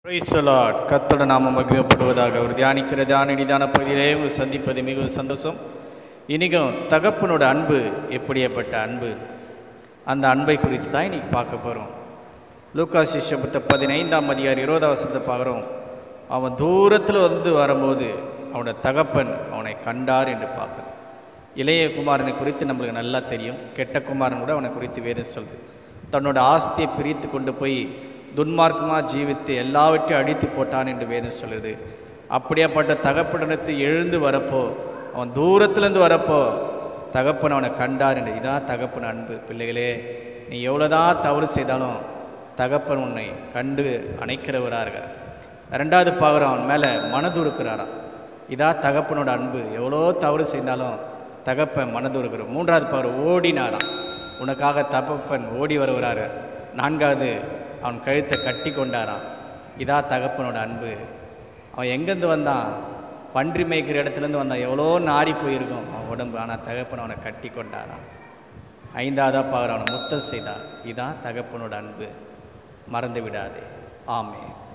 Praise the Lord. கர்த்தருடைய நாமம் மகிமைப்படுவதாக ஒரு தியானிக்கிற தியான நிதான பகுதியிலே உங்களை சந்திப்பது மிகவும் சந்தோஷம் இன்றைக்கும் தகப்பனோட அன்பு எப்படியப்பட்ட அன்பு அந்த அன்பை குறித்து தான் இன்னைக்கு பார்க்க போகிறோம் லூக்கா சிஷ்யபுத்த பதினைந்தாம் அதிகாரி இருபதாம் வசனத்தை பார்க்குறோம் அவன் தூரத்தில் வந்து வரும்போது அவனோட தகப்பன் அவனை கண்டார் என்று பார்க்குறோம் இளைய குமாரனை குறித்து நம்மளுக்கு நல்லா தெரியும் கெட்ட குமாரன் கூட அவனை குறித்து வேதம் சொல்லுது தன்னோட ஆஸ்தியை பிரித்து கொண்டு போய் துன்மார்க்கமாக ஜீவித்து எல்லாவற்றையும் அடித்து போட்டான் என்று வேதம் சொல்லுது அப்படியாப்பட்ட தகப்பனிடத்து எழுந்து வரப்போ அவன் தூரத்துலேருந்து வரப்போ தகப்பன் அவனை கண்டார் என்று இதான் தகப்பன் அன்பு பிள்ளைகளே நீ எவ்வளோதான் தவறு செய்தாலும் தகப்பன் உன்னை கண்டு அணைக்கிறவராக இருக்கிறார் ரெண்டாவது பார்க்குறோம் அவன் மேலே மனதுருக்கிறாராம் இதான் தகப்பனோட அன்பு எவ்வளோ தவறு செய்தாலும் தகப்பன் மனதுருக்கிற மூன்றாவது பாரு ஓடினாராம் உனக்காக தகப்பன் ஓடி வருகிறாரு நான்காவது அவன் கழுத்தை கட்டி கொண்டாராம் இதா தகப்பனோட அன்பு அவன் எங்கேருந்து வந்தான் பன்றி மேய்க்கிற இடத்துலேருந்து வந்தான் எவ்வளோ நாரி போயிருக்கும் அவன் உடம்பு ஆனால் தகப்பன் அவனை கட்டி கொண்டாராம் ஐந்தாவதாக பாரு அவனை முத்தம் செய்தான் இதான் தகப்பனோட அன்பு மறந்து விடாதே ஆமே